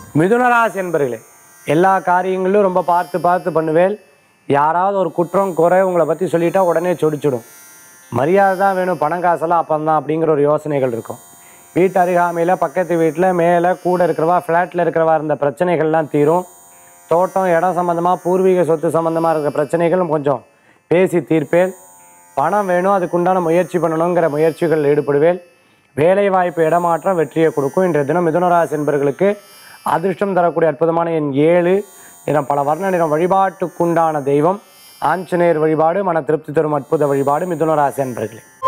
மிதுனராசி என்பர்களே எல்லா காரியங்களிலும் ரொம்ப பார்த்து பார்த்து பண்ணுவேல் யாராவது ஒரு குற்றம் குறை உங்களை பற்றி சொல்லிட்டா உடனே சொடிச்சிடும் மரியாதை தான் வேணும் பணம் காசெல்லாம் அப்பந்தான் அப்படிங்கிற ஒரு யோசனைகள் இருக்கும் வீட்டு அருகாமையில் பக்கத்து வீட்டில் மேலே கூட இருக்கிறவா ஃப்ளாட்டில் இருக்கிறவா இருந்த பிரச்சனைகள்லாம் தீரும் தோட்டம் இடம் சம்மந்தமாக பூர்வீக சொத்து சம்மந்தமாக இருக்கிற பிரச்சனைகளும் கொஞ்சம் பேசி தீர்ப்பேன் பணம் வேணும் அதுக்குண்டான முயற்சி பண்ணணுங்கிற முயற்சிகள் ஈடுபடுவேன் வேலை வாய்ப்பு இடமாற்றம் வெற்றியை கொடுக்கும் இன்றைய தினம் மிதுனராசி என்பவர்களுக்கு அதிர்ஷ்டம் தரக்கூடிய அற்புதமான எண் ஏழு நிறம் பல வர்ண நிறம் வழிபாட்டுக்குண்டான தெய்வம் ஆஞ்சநேயர் வழிபாடு மன திருப்தி தரும் அற்புத வழிபாடு மிதுனராசி என்பர்களே